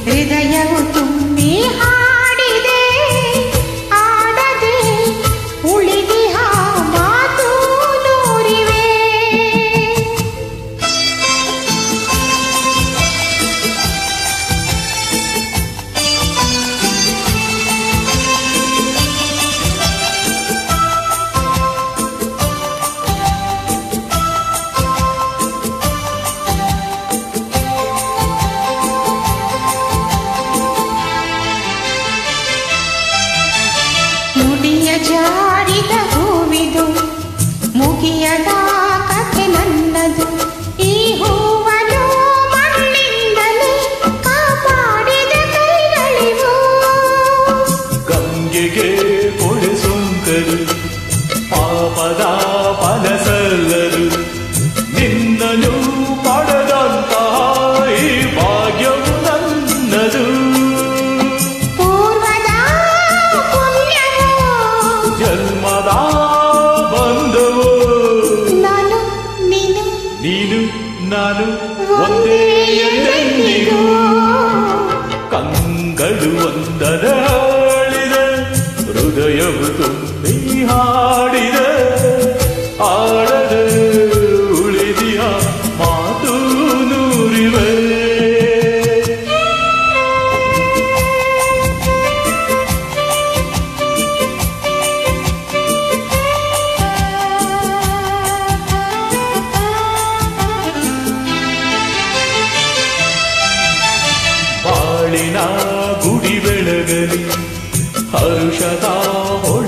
ಹೃದಯವು ತುಂಬಿ ಹಾಡಿದೆ ಆಡದೆ ಉಳಿದಿಹ ಮಾತು ನೂರಿವೆ ಮುಡಿಯ ಜಾರಿದ ಹೂವಿದು ಮುಗಿಯದ ಕಥೆ ನನ್ನದು ಈ ಹೂವನ್ನು ಮಣ್ಣಿಂದಲೇ ಕಾಪಾಡಿದ ಕೈಗಳಿವು ಗಂಗೆಗೆ ಕೊಡೆ ಸುಂಕರು ಪಾಪದ ಪನಸಲ್ಲರು ನಿನ್ನನು ಪಡೆದಂತ ಈ ಭಾಗ್ಯವು ನನ್ನದು ಪೂರ್ವದ ಪುಣ್ಯವು ಜನ್ಮದ ಬಂಧವು ನಾನು ನೀನು ನೀನು ನಾನು ಒಂದೇ ಎಂದೆಂದಿಗೂ ಕಂಗಳು ಒಂದರ ಆಳಿದ ಹೃದಯವು ತುಂಬಿ ಹಾಡಿದ ಆಡದ ಉಳಿದಿಯ ಮಾತು ನೂರಿವೆ ಬಾಳಿನ ಗುಡಿ ಬೆಳಗಲಿ ಹರುಷದ ಹೊಳೆ